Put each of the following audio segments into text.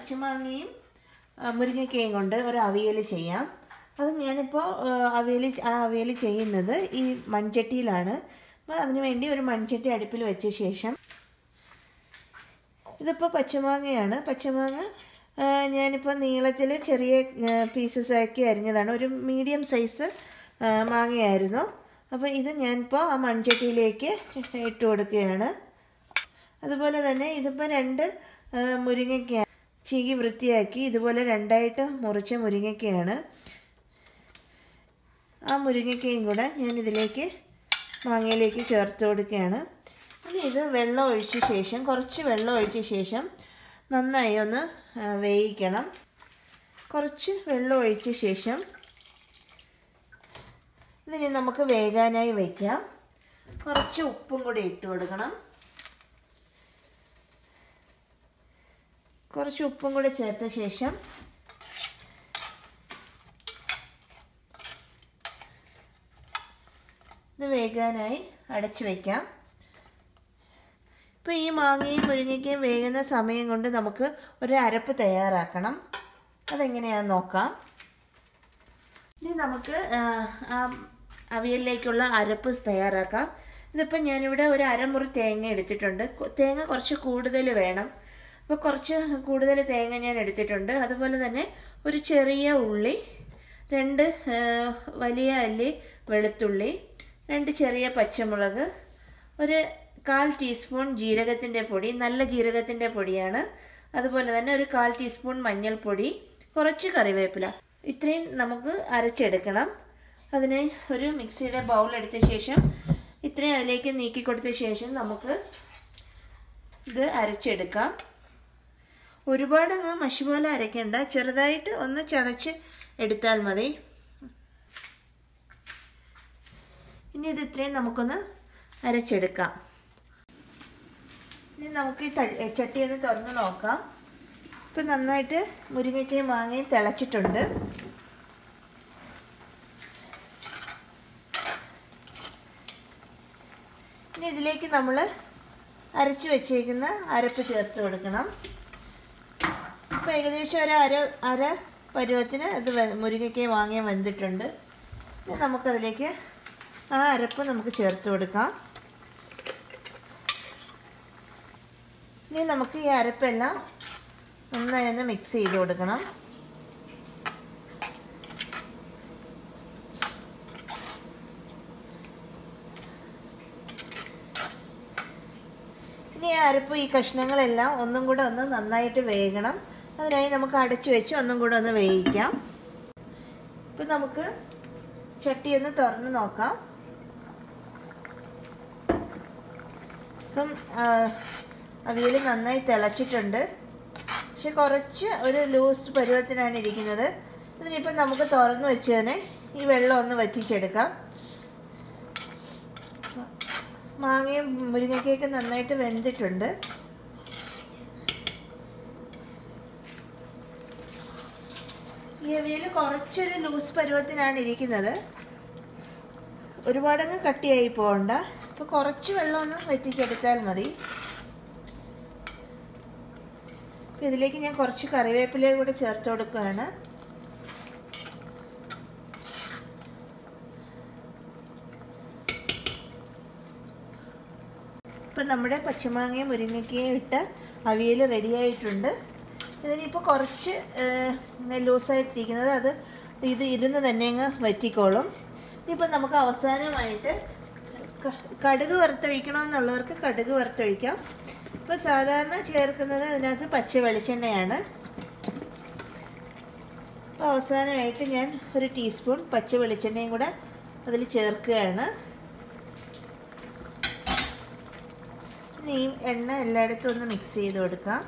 പച്ചമാങ്ങയും ആ, മുരിങ്ങയ്ക്കയും കൊണ്ട് ഒരു അവിയൽ ചെയ്യാം അത് ഞാനിപ്പോൾ അവിയൽ ആ അവിയൽ ചെയ്യുന്നത് ഈ മൺചട്ടിയിലാണ് അപ്പോൾ അതിന് വേണ്ടി ഒരു മൺചട്ടി അടുപ്പിൽ വെച്ച ശേഷം ഇതിപ്പോൾ പച്ചമാങ്ങയാണ് പച്ചമാങ്ങ ആ, ഞാനിപ്പോൾ നീളത്തിൽ ചെറിയ പീസസ് ആക്കി അരിഞ്ഞതാണ് ഒരു മീഡിയം സൈസ് ആ, മാങ്ങയായിരുന്നു അപ്പോൾ ഇത് ഞാനിപ്പോൾ ആ മൺചട്ടിയിലേക്ക് ഇട്ട് കൊടുക്കുകയാണ് അതുപോലെ തന്നെ ഇതിപ്പോൾ രണ്ട് ആ, മുരിങ്ങയ്ക്ക ചീകി വൃത്തിയാക്കി ഇതുപോലെ രണ്ടായിട്ട് മുറിച്ച മുരിങ്ങയ്ക്കയാണ് ആ മുരിങ്ങയ്ക്കയും കൂടെ ഞാൻ ഇതിലേക്ക് മാങ്ങയിലേക്ക് ചേർത്ത് കൊടുക്കുകയാണ് ഇനി ഇത് വെള്ളം ഒഴിച്ച ശേഷം കുറച്ച് വെള്ളം ഒഴിച്ച ശേഷം നന്നായി ഒന്ന് ആ, വേവിക്കണം കുറച്ച് വെള്ളം ഒഴിച്ച ശേഷം ഇതിന് നമുക്ക് വേകാനായി വയ്ക്കാം കുറച്ച് ഉപ്പും കൂടി ഇട്ട് കൊടുക്കണം കുറച്ച് ഉപ്പും കൂടി ചേർത്ത ശേഷം ഇത് വേകാനായി അടച്ചു വയ്ക്കാം ഇപ്പോൾ ഈ മാങ്ങയും മുരിങ്ങയ്ക്കയും വേകുന്ന സമയം കൊണ്ട് നമുക്ക് ഒരു അരപ്പ് തയ്യാറാക്കണം അതെങ്ങനെയാണെന്ന് നോക്കാം ഇനി നമുക്ക് ആ, ആ അവിയലിലേക്കുള്ള അരപ്പ് തയ്യാറാക്കാം ഇതിപ്പോൾ ഞാനിവിടെ ഒരു അരമുറി തേങ്ങ എടുത്തിട്ടുണ്ട് കൊ- തേങ്ങ കുറച്ച് കൂടുതൽ വേണം അപ്പോൾ കുറച്ച് കൂടുതൽ തേങ്ങ ഞാൻ എടുത്തിട്ടുണ്ട് അതുപോലെ തന്നെ ഒരു ചെറിയ ഉള്ളി രണ്ട് ആ, വലിയ അല്ലി വെളുത്തുള്ളി രണ്ട് ചെറിയ പച്ചമുളക് ഒരു കാൽ ടീസ്പൂൺ ജീരകത്തിൻ്റെ പൊടി നല്ല ജീരകത്തിൻ്റെ പൊടിയാണ് അതുപോലെ തന്നെ ഒരു കാൽ ടീസ്പൂൺ മഞ്ഞൾപ്പൊടി കുറച്ച് കറിവേപ്പില ഇത്രയും നമുക്ക് അരച്ചെടുക്കണം അതിന് ഒരു മിക്സിയുടെ ബൗൾ എടുത്ത ശേഷം ഇത്രയും അതിലേക്ക് നീക്കി കൊടുത്ത ശേഷം നമുക്ക് ഇത് അരച്ചെടുക്കാം ഒരുപാട് അങ്ങ് മഷി പോലെ അരയ്ക്കേണ്ട ചെറുതായിട്ട് ഒന്ന് ചതച്ച് എടുത്താൽ മതി ഇനി ഇത് ഇത്രയും നമുക്കൊന്ന് അരച്ചെടുക്കാം ഇനി നമുക്ക് ഈ ത- ചട്ടി ഒന്ന് തുറന്ന് നോക്കാം ഇപ്പം നന്നായിട്ട് മുരിങ്ങയ്ക്കയും മാങ്ങയും തിളച്ചിട്ടുണ്ട് ഇനി ഇതിലേക്ക് നമ്മൾ അരച്ച് വെച്ചേക്കുന്ന അരപ്പ് ചേർത്ത് കൊടുക്കണം ഇപ്പം ഏകദേശം ഒരു അര അര പരുവത്തിന് ഇത് വെ- മുരിങ്ങയ്ക്കയും മാങ്ങയും വെന്തിട്ടുണ്ട് ഇനി നമുക്കതിലേക്ക് ആ അരപ്പ് നമുക്ക് ചേർത്ത് കൊടുക്കാം ഇനി നമുക്ക് ഈ അരപ്പെല്ലാം നന്നായി ഒന്ന് മിക്സ് ചെയ്ത് കൊടുക്കണം ഇനി ഈ അരപ്പ് ഈ കഷ്ണങ്ങളെല്ലാം ഒന്നും കൂടെ ഒന്ന് നന്നായിട്ട് വേകണം അതിനായി നമുക്ക് അടച്ചു വെച്ച് ഒന്നും കൂടെ ഒന്ന് വേവിക്കാം ഇപ്പം നമുക്ക് ചട്ടി ഒന്ന് തുറന്ന് നോക്കാം ഇപ്പം അവിയൽ നന്നായി തിളച്ചിട്ടുണ്ട് പക്ഷെ കുറച്ച് ഒരു ലൂസ് പരുവത്തിനാണ് ഇരിക്കുന്നത് ഇതിനിപ്പം നമുക്ക് തുറന്ന് വെച്ച് തന്നെ ഈ വെള്ളം ഒന്ന് വറ്റിച്ചെടുക്കാം മാങ്ങയും മുരിങ്ങയ്ക്കൊക്കെ നന്നായിട്ട് വെന്തിട്ടുണ്ട് ഈ അവിയൽ കുറച്ചൊരു ലൂസ് പരുവത്തിനാണ് ഇരിക്കുന്നത് ഒരുപാടങ്ങ് കട്ടിയായി പോകണ്ട അപ്പോൾ കുറച്ച് വെള്ളം ഒന്ന് വറ്റിച്ചെടുത്താൽ മതി അപ്പോൾ ഇതിലേക്ക് ഞാൻ കുറച്ച് കറിവേപ്പില കൂടെ ചേർത്ത് കൊടുക്കുകയാണ് ഇപ്പം നമ്മുടെ പച്ചമാങ്ങയും മുരിങ്ങയ്ക്കയും ഇട്ട് അവിയൽ റെഡിയായിട്ടുണ്ട് ഇതിനിപ്പോൾ കുറച്ച് ലൂസായിട്ടിരിക്കുന്നത് അത് ഇത് ഇരുന്ന് തന്നെ അങ്ങ് വറ്റിക്കോളും ഇനിയിപ്പോൾ നമുക്ക് അവസാനമായിട്ട് ക- കടുക് വറുത്തൊഴിക്കണമെന്നുള്ളവർക്ക് കടുക് വറുത്തൊഴിക്കാം ഇപ്പോൾ സാധാരണ ചേർക്കുന്നത് അതിനകത്ത് പച്ച വെളിച്ചെണ്ണയാണ് അപ്പോൾ അവസാനമായിട്ട് ഞാൻ ഒരു ടീസ്പൂൺ പച്ച വെളിച്ചെണ്ണയും കൂടെ അതിൽ ചേർക്കുകയാണ് ഇനി ഈ എണ്ണ എല്ലായിടത്തും ഒന്ന് മിക്സ് ചെയ്ത് കൊടുക്കാം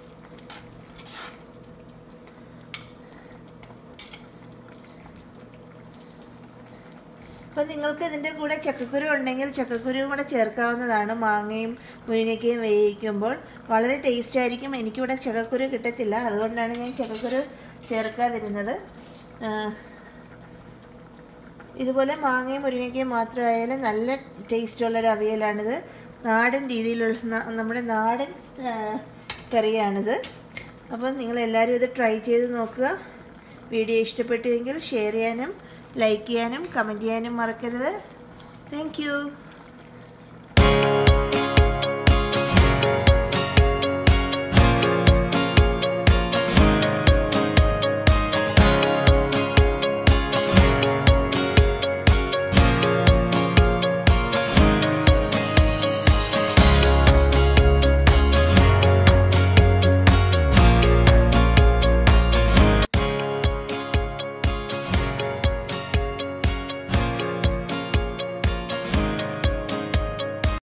അപ്പോൾ നിങ്ങൾക്ക് ഇതിൻ്റെ കൂടെ ചക്കക്കുരു ഉണ്ടെങ്കിൽ ചക്കക്കുരുവും കൂടെ ചേർക്കാവുന്നതാണ് മാങ്ങയും മുരിങ്ങയ്ക്കയും വേവിക്കുമ്പോൾ വളരെ ടേസ്റ്റ് ആയിരിക്കും എനിക്കിവിടെ ചക്കക്കുരു കിട്ടത്തില്ല അതുകൊണ്ടാണ് ഞാൻ ചക്കക്കുരു ചേർക്കാതിരുന്നത് ആ, ഇതുപോലെ മാങ്ങയും മുരിങ്ങയ്ക്കയും മാത്രമായാലും നല്ല ടേസ്റ്റുള്ളൊരു അവിയലാണിത് നാടൻ രീതിയിലുള്ള ന- നമ്മുടെ നാടൻ ആ, കറിയാണിത് അപ്പം നിങ്ങളെല്ലാവരും ഇത് ട്രൈ ചെയ്ത് നോക്കുക വീഡിയോ ഇഷ്ടപ്പെട്ടുവെങ്കിൽ ഷെയർ ചെയ്യാനും ലൈക്ക് ചെയ്യാനും കമൻറ്റ് ചെയ്യാനും മറക്കരുത് താങ്ക്